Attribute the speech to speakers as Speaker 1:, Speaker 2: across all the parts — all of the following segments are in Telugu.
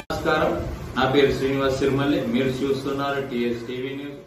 Speaker 1: నమస్కారం నా పేరు శ్రీనివాస్ సిరిమల్లి మీరు చూస్తున్నారు టిఎస్ టీవీ న్యూస్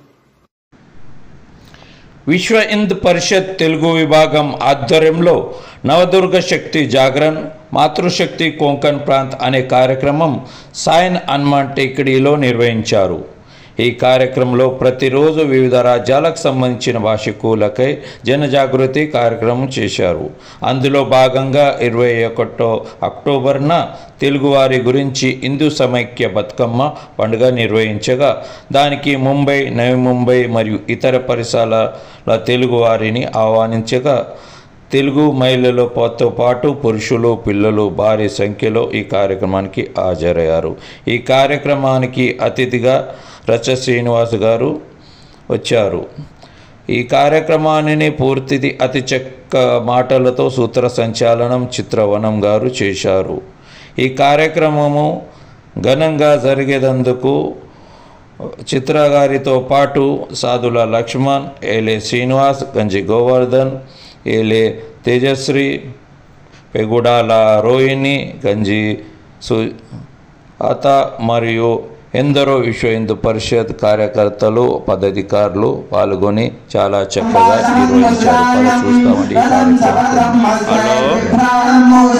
Speaker 2: విశ్వ హింద్ పరిషత్ తెలుగు విభాగం ఆధ్వర్యంలో నవదుర్గ శక్తి జాగరణ్ మాతృశక్తి కోంకణ్ ప్రాంత్ అనే కార్యక్రమం సాయన్ హనుమాన్ టేకిడీలో నిర్వహించారు ఈ కార్యక్రమంలో ప్రతిరోజు వివిధ రాజ్యాలకు సంబంధించిన భాషకులకై జనజాగృతి కార్యక్రమం చేశారు అందులో భాగంగా ఇరవై ఒకటో అక్టోబర్న తెలుగువారి గురించి హిందూ సమైక్య బతుకమ్మ పండుగ నిర్వహించగా దానికి ముంబై నవి ముంబై మరియు ఇతర పరిసరాల తెలుగువారిని ఆహ్వానించగా తెలుగు మహిళలతో పాటు పురుషులు పిల్లలు భారీ సంఖ్యలో ఈ కార్యక్రమానికి హాజరయ్యారు ఈ కార్యక్రమానికి అతిథిగా రచ శ్రీనివాస్ గారు వచ్చారు ఈ కార్యక్రమాన్ని పూర్తిది అతి చెక్క మాటలతో సూత్ర సంచాలనం చిత్రవనం గారు చేశారు ఈ కార్యక్రమము ఘనంగా జరిగేందుకు చిత్ర గారితో పాటు సాధుల లక్ష్మణ్ ఏలే శ్రీనివాస్ గంజి గోవర్ధన్ ఏలే తేజశ్రీ పెగుడాల రోహిణి గంజి సు అత మరియు ఎందరో విశ్వ హిందూ పరిషత్ కార్యకర్తలు పదాధికారులు పాల్గొని చాలా చక్కగా నిర్వహించారు పద చూస్తామండి ఈ కార్యక్రమం హలో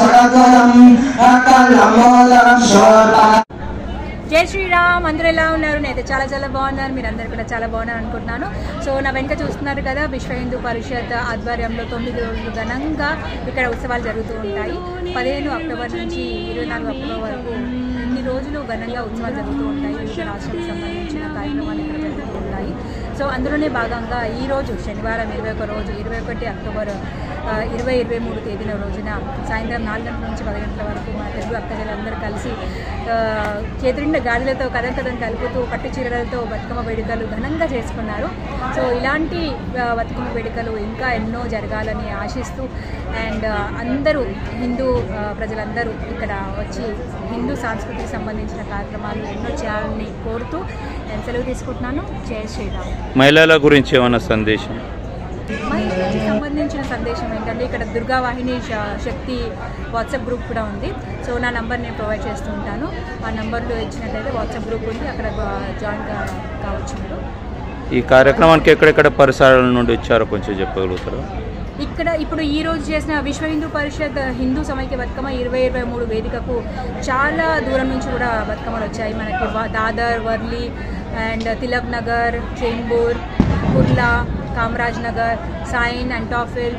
Speaker 3: జై శ్రీరామ్ అందరూ ఎలా ఉన్నారు నేనైతే చాలా చాలా బాగున్నారు మీరు అందరు కూడా చాలా బాగున్నారు అనుకుంటున్నాను సో నా వెనుక చూస్తున్నారు కదా విశ్వ హిందూ పరిషత్ ఆధ్వర్యంలో తొమ్మిది రోజులు ఘనంగా ఇక్కడ ఉత్సవాలు జరుగుతూ ఉంటాయి పదిహేను అక్టోబర్ నుంచి ఇరవై నాలుగు అక్టోబర్ వరకు ఇన్ని రోజులు ఘనంగా ఉత్సవాలు జరుగుతూ ఉంటాయి వివిధ రాష్ట్రాలకు సంబంధించిన కార్యక్రమాలు ఇక్కడ జరుగుతూ ఉంటాయి సో అందులోనే భాగంగా ఈ రోజు శనివారం ఇరవై ఒక రోజు ఇరవై ఒకటి అక్టోబర్ ఆ, ఇరవై ఇరవై మూడు తేదీన రోజున సాయంత్రం నాలుగు గంటల నుంచి పది గంటల వరకు మన తెలుగు అక్కజలందరూ కలిసి ఆ, చేతినిండా గాలిలతో కథం కథం కలుపుతూ పట్టు చీరలతో బతుకమ్మ వేడుకలు ఘనంగా చేసుకున్నారు సో ఇలాంటి ఆ, బతుకమ్మ వేడుకలు ఇంకా ఎన్నో జరగాలని ఆశిస్తూ అండ్ అందరూ హిందూ ఆ, ప్రజలందరూ ఇక్కడ వచ్చి హిందూ సంస్కృతికి సంబంధించిన కార్యక్రమాలు ఎన్నో చేయాలని కోరుతూ నేను సెలవు తీసుకుంటున్నాను జయ శ్రీరామ్
Speaker 2: మహిళల గురించి ఏమైనా సందేశం
Speaker 3: మహిళలకు సంబంధించిన సందేశం ఏంటంటే ఇక్కడ దుర్గా వాహిని శ- శక్తి వాట్సాప్ గ్రూప్ కూడా ఉంది సో నా నంబర్ నేను ప్రొవైడ్ చేస్తూ ఉంటాను ఆ నంబర్లో ఇచ్చినట్లయితే వాట్సాప్ గ్రూప్ ఉంది అక్కడ గా- జాయిన్ కా- కావచ్చు మీరు
Speaker 2: ఈ కార్యక్రమానికి ఎక్కడెక్కడ పరిసరాల నుండి వచ్చారో కొంచెం చెప్పగలుగుతారా
Speaker 3: ఇక్కడ ఇప్పుడు ఈ రోజు చేసిన విశ్వ హిందూ పరిషత్ హిందూ సమైక్య బతుకమ్మ ఇరవై ఇరవై మూడు వేదికకు చాలా దూరం నుంచి కూడా బతుకమ్మలు వచ్చాయి మనకి వ- దాదర్ వర్లి అండ్ తిలక్ నగర్ చెంబూర్ కుర్లా కామరాజ్ నగర్ సైన్ అంటాఫిల్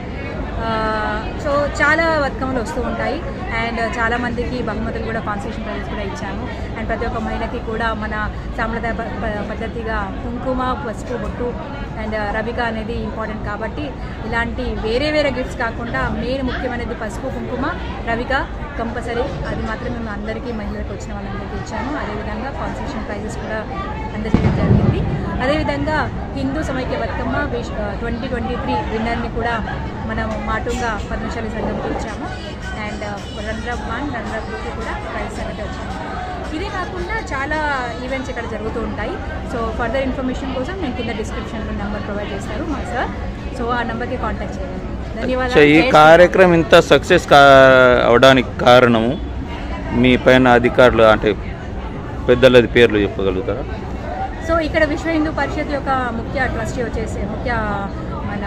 Speaker 3: సో చాలా బతుకమ్మలు వస్తూ ఉంటాయి అండ్ చాలా మందికి బహుమతులు కూడా కాన్సెషన్ ప్రైజెస్ కూడా ఇచ్చాము అండ్ ప్రతి ఒక్క మహిళకి కూడా మన సాంప్రదాయ ప- ప- పద్ధతిగా కుంకుమ పసుపు బొట్టు అండ్ రవిక అనేది ఇంపార్టెంట్ కాబట్టి ఇలాంటి వేరే వేరే గిఫ్ట్స్ కాకుండా మెయిన్ ముఖ్యమైనది పసుపు కుంకుమ రవిక కంపల్సరీ అది మాత్రం మేము అందరికీ మహిళలకు వచ్చిన వాళ్ళందరికీ ఇచ్చాము అదేవిధంగా కాన్సెషన్ ప్రైజెస్ కూడా అందజేయడం జరిగింది అదేవిధంగా Hindu Samaikya Bathukamma wish twenty twenty three విన్నర్ని కూడా మనం మాటుంగా పద్మశాలి సంఘంకి ఇచ్చాము అండ్ రన్రప్ వన్ రన్రప్ టూకి కూడా ప్రైజ్ అనేది వచ్చింది ఇదే కాకుండా చాలా ఈవెంట్స్ ఇక్కడ జరుగుతూ ఉంటాయి సో ఫర్దర్ ఇన్ఫర్మేషన్ కోసం నేను కింద డిస్క్రిప్షన్లో నెంబర్ ప్రొవైడ్ చేస్తారు మా సార్ సో ఆ నెంబర్కి కాంటాక్ట్ చేయండి
Speaker 2: సో
Speaker 3: ధన్యవాదాలు
Speaker 2: ఈ
Speaker 3: జై శ్రీరామ్.
Speaker 2: కార్యక్రమం ఇంత సక్సెస్ కా అవడానికి కారణము మీ పైన అధికారులు అంటే పెద్దలది పేర్లు చెప్పగలుగుతారా
Speaker 3: సో ఇక్కడ విశ్వ హిందూ పరిషత్ యొక్క ముఖ్య ట్రస్టీ వచ్చేసి ముఖ్య మన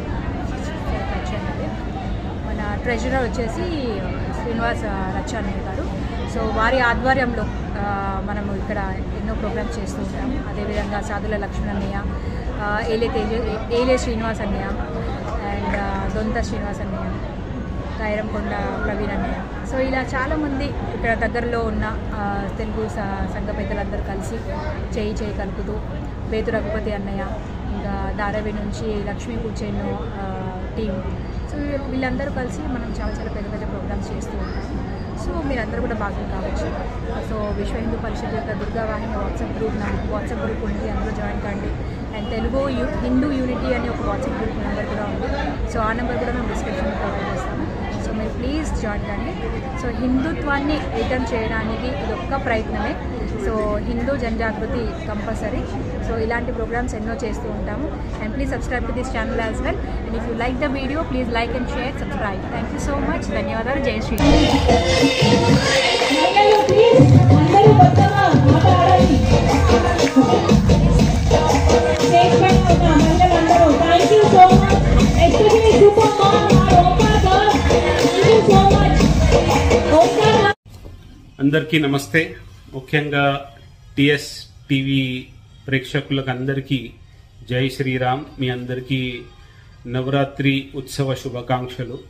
Speaker 3: మన ట్రెజరర్ వచ్చేసి శ్రీనివాస్ రచ్చానయ్య గారు సో వారి ఆధ్వర్యంలో ఆ, మనము ఇక్కడ ఎన్నో ప్రోగ్రామ్స్ చేస్తూ ఉంటాము అదేవిధంగా సాధుల లక్ష్మణ్ అన్నయ్య ఆ, ఏలే తేజ ఏలే శ్రీనివాస్ అన్నయ్య అండ్ ఆ, దొంత శ్రీనివాస్ అన్నయ్య కాయరంకొండ ప్రవీణ్ అన్నయ్య సో ఇలా చాలామంది ఇక్కడ దగ్గరలో ఉన్న ఆ, తెలుగు స- సంఘ పెద్దలందరూ కలిసి చేయి చేయి కలుపుతూ బేతు రఘుపతి అన్నయ్య ఇంకా ధారావి నుంచి లక్ష్మీ కూర్చేను టీం సో వీ- వీళ్ళందరూ కలిసి మనం చాలా చాలా పెద్ద పెద్ద ప్రోగ్రామ్స్ చేస్తూ ఉంటాం సో మీరందరూ కూడా భాగం కావచ్చు సో విశ్వ హిందూ పరిషత్ యొక్క దుర్గా వాహిని వాట్సాప్ గ్రూప్ నా వాట్సాప్ గ్రూప్ ఉంది అందులో జాయిన్ కండి and Telugu you Hindu unity అని ఒక వాట్సాప్ గ్రూప్ నెంబర్ కూడా ఉంది సో ఆ నెంబర్ కూడా మేము డిస్క్రిప్షన్లో ప్రొవైడ్ చేస్తాము సో మీరు ప్లీజ్ జాయిన్ కండి సో హిందుత్వాన్ని రిటర్న్ చేయడానికి ఇది ఒక్క ప్రయత్నమే so Hindu Janajagruti compulsory so ఇలాంటి ప్రోగ్రామ్స్ ఎన్నో చేస్తూ ఉంటాము and please subscribe to this channel as well and if you like the video please like and share subscribe thank you so much ధన్యవాదాలు జై శ్రీ
Speaker 4: మహిళలు ప్లీజ్ అందరూ అందరికీ నమస్తే ముఖ్యంగా టిఎస్ టీవీ ప్రేక్షకులకు అందరికీ జై శ్రీరామ్ మీ అందరికీ నవరాత్రి ఉత్సవ శుభాకాంక్షలు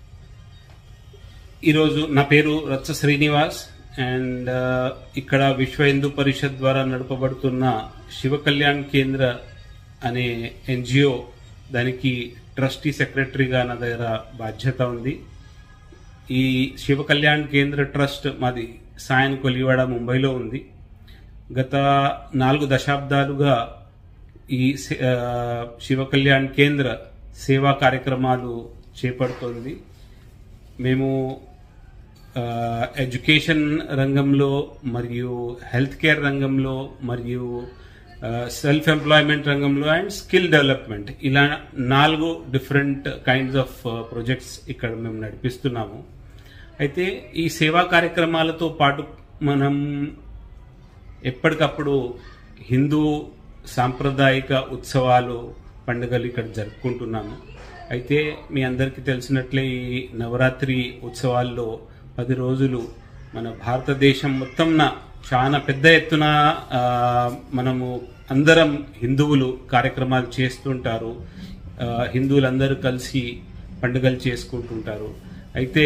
Speaker 4: ఈరోజు నా పేరు రచ్చ శ్రీనివాస్ అండ్ ఇక్కడ విశ్వ హిందూ పరిషత్ ద్వారా నడపబడుతున్న శివ కళ్యాణ్ కేంద్ర అనే ఎన్జిఓ దానికి ట్రస్టీ సెక్రటరీగా నా దగ్గర బాధ్యత ఉంది ఈ శివ కళ్యాణ్ కేంద్ర ట్రస్ట్ మాది సాయన్ కొలివాడ ముంబైలో ఉంది గత నాలుగు దశాబ్దాలుగా ఈ సే- ఆ, శివ కళ్యాణ్ కేంద్ర సేవా కార్యక్రమాలు చేపడుతోంది మేము ఆ, ఎడ్యుకేషన్ రంగంలో మరియు హెల్త్ కేర్ రంగంలో మరియు ఆ, సెల్ఫ్ ఎంప్లాయ్మెంట్ రంగంలో అండ్ స్కిల్ డెవలప్మెంట్ ఇలా నాలుగు డిఫరెంట్ కైండ్స్ ఆఫ్ ప్రాజెక్ట్స్ ఇక్కడ మేము నడిపిస్తున్నాము అయితే ఈ సేవా కార్యక్రమాలతో పాటు మనం ఎప్పటికప్పుడు హిందూ సాంప్రదాయిక ఉత్సవాలు పండుగలు ఇక్కడ జరుపుకుంటున్నాము అయితే మీ అందరికీ తెలిసినట్లే ఈ నవరాత్రి ఉత్సవాల్లో పది రోజులు మన భారతదేశం మొత్తంన చాలా పెద్ద ఎత్తున ఆ, మనము అందరం హిందువులు కార్యక్రమాలు చేస్తుంటారు ఆ, హిందువులందరూ కలిసి పండుగలు చేసుకుంటుంటారు అయితే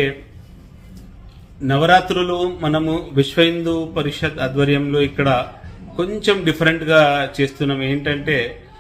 Speaker 4: నవరాత్రులు మనము విశ్వ హిందూ పరిషత్ ఆధ్వర్యంలో ఇక్కడ కొంచెం డిఫరెంట్ గా చేస్తున్నాం ఏంటంటే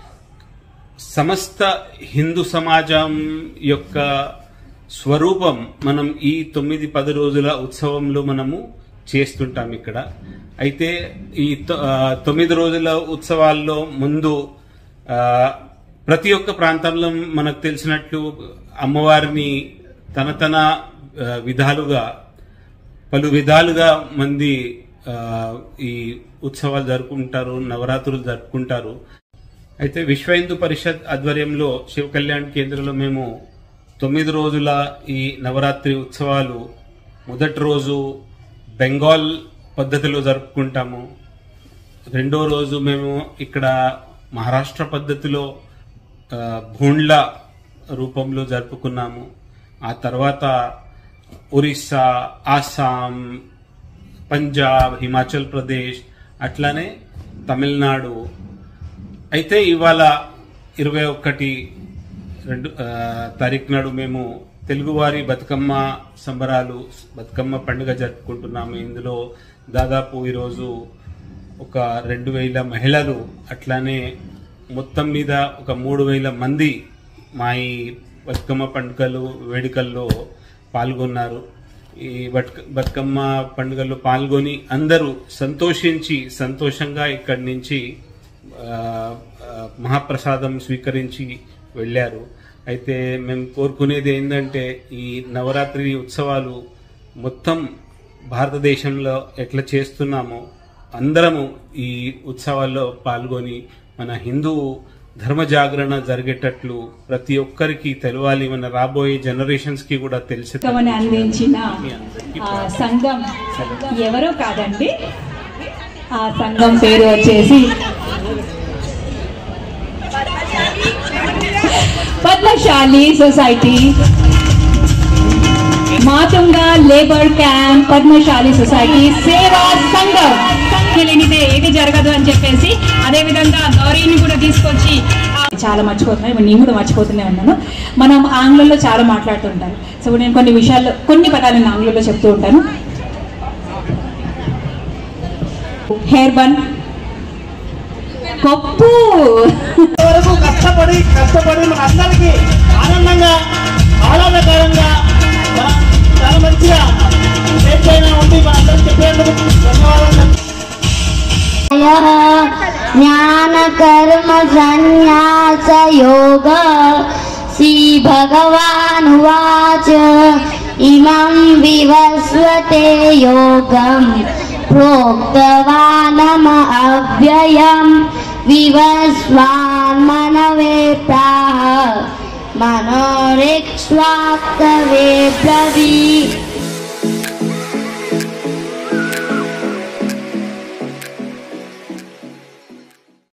Speaker 4: సమస్త హిందూ సమాజం యొక్క స్వరూపం మనం ఈ తొమ్మిది పది రోజుల ఉత్సవంలో మనము చేస్తుంటాం ఇక్కడ అయితే ఈ తొ- ఆ, తొమ్మిది రోజుల ఉత్సవాల్లో ముందు ఆ, ప్రతి ఒక్క ప్రాంతంలో మనకు తెలిసినట్లు అమ్మవారిని తన తన ఆ, విధాలుగా పలు విధాలుగా మంది ఆ, ఈ ఉత్సవాలు జరుపుకుంటారు నవరాత్రులు జరుపుకుంటారు అయితే విశ్వ హిందూ పరిషత్ ఆధ్వర్యంలో శివ కళ్యాణ్ కేంద్రంలో మేము తొమ్మిది రోజుల ఈ నవరాత్రి ఉత్సవాలు మొదటి రోజు బెంగాల్ పద్ధతిలో జరుపుకుంటాము రెండో రోజు మేము ఇక్కడ మహారాష్ట్ర పద్ధతిలో ఆ, భోండ్ల రూపంలో జరుపుకున్నాము ఆ తర్వాత ఒరిస్సా ఆసాం పంజాబ్ హిమాచల్ ప్రదేశ్ అట్లానే తమిళనాడు అయితే ఇవాళ ఇరవై ఒకటి రెండు ఆ, తారీఖు నాడు మేము తెలుగువారి బతుకమ్మ సంబరాలు బతుకమ్మ పండుగ జరుపుకుంటున్నాము ఇందులో దాదాపు ఈరోజు ఒక రెండు వేల మహిళలు అట్లానే మొత్తం మీద ఒక మూడు వేల మంది మా ఈ బతుకమ్మ పండుగలు వేడుకల్లో పాల్గొన్నారు ఈ బతుక బతుకమ్మ పండుగల్లో పాల్గొని అందరూ సంతోషించి సంతోషంగా ఇక్కడి నుంచి ఆ, ఆ, మహాప్రసాదం స్వీకరించి వెళ్ళారు అయితే మేము కోరుకునేది ఏంటంటే ఈ నవరాత్రి ఉత్సవాలు మొత్తం భారతదేశంలో ఎట్లా చేస్తున్నామో అందరము ఈ ఉత్సవాల్లో పాల్గొని మన హిందూ ధర్మ జాగరణ జరిగేటట్లు ప్రతి ఒక్కరికి తెలవాలి మన రాబోయే జనరేషన్స్ కి కూడా తెలిసి
Speaker 5: పుస్తకమని అందించిన ఆ సంఘం ఎవరో కాదండి ఆ సంఘం పేరు వచ్చేసి Padmashali society Matunga labour camp Padmashali society సేవా సంఘం లేనిదే ఏది జరగదు అని చెప్పేసి అదే విధంగా గౌరీని కూడా తీసుకొచ్చి ఆ- చాలా మర్చిపోతున్నాను ఇప్పుడు నేను కూడా మర్చిపోతూనే ఉన్నాను మనం ఆంగ్లంలో చాలా మాట్లాడుతుంటారు సో ఇప్పుడు నేను కొన్ని విషయాల్లో కొన్ని పదాలు నేను ఆంగ్లంలో చెప్తూ ఉంటాను హెయిర్ బన్ కొప్పు
Speaker 6: వరకు కష్టపడి కష్టపడి మన అందరికీ ఆనందంగా ఆహ్లాదకరంగా మన చాలా మంచిగా ఏదైనా ఉండి మన అందరికి చెప్పేందుకు ధన్యవాదాలు
Speaker 7: ज्ञानकर्म सन्न्यासयोग श्रीभगवानुवाच इमं विवस्वते योगं प्रोक्तवानम अव्ययं विवस्वान्मनवे प्राह मनोरिक्ष्वाक्तवे ब्रवीत्